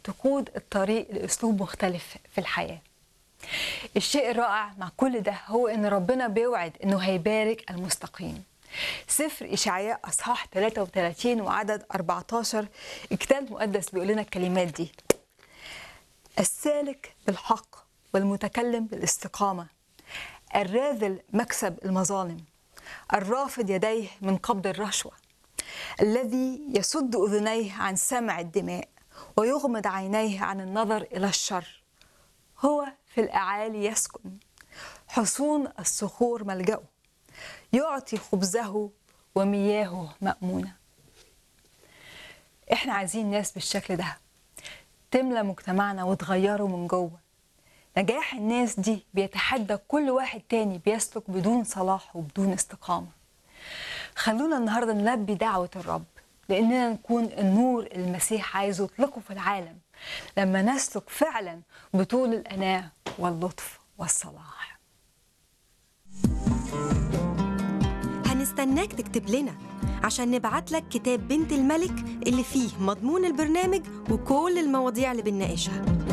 تقود الطريق لأسلوب مختلف في الحياة الشيء الرائع مع كل ده هو ان ربنا بيوعد انه هيبارك المستقيم سفر إشعياء أصحاح 33 وعدد 14 الكتاب المقدس بيقول لنا الكلمات دي السالك بالحق والمتكلم بالاستقامة الراذل مكسب المظالم الرافض يديه من قبض الرشوة الذي يسد أذنيه عن سمع الدماء ويغمض عينيه عن النظر إلى الشر هو في الأعالي يسكن حصون الصخور ملجأه يعطي خبزه ومياهه مأمونة احنا عايزين ناس بالشكل ده تملى مجتمعنا وتغيره من جوه نجاح الناس دي بيتحدى كل واحد تاني بيسلك بدون صلاح وبدون استقامة خلونا النهاردة نلبي دعوة الرب لأننا نكون النور اللي المسيح عايز يطلقه في العالم لما نسلك فعلا بطول الأناة واللطف والصلاح هنستناك تكتب لنا عشان نبعت لك كتاب بنت الملك اللي فيه مضمون البرنامج وكل المواضيع اللي بنناقشها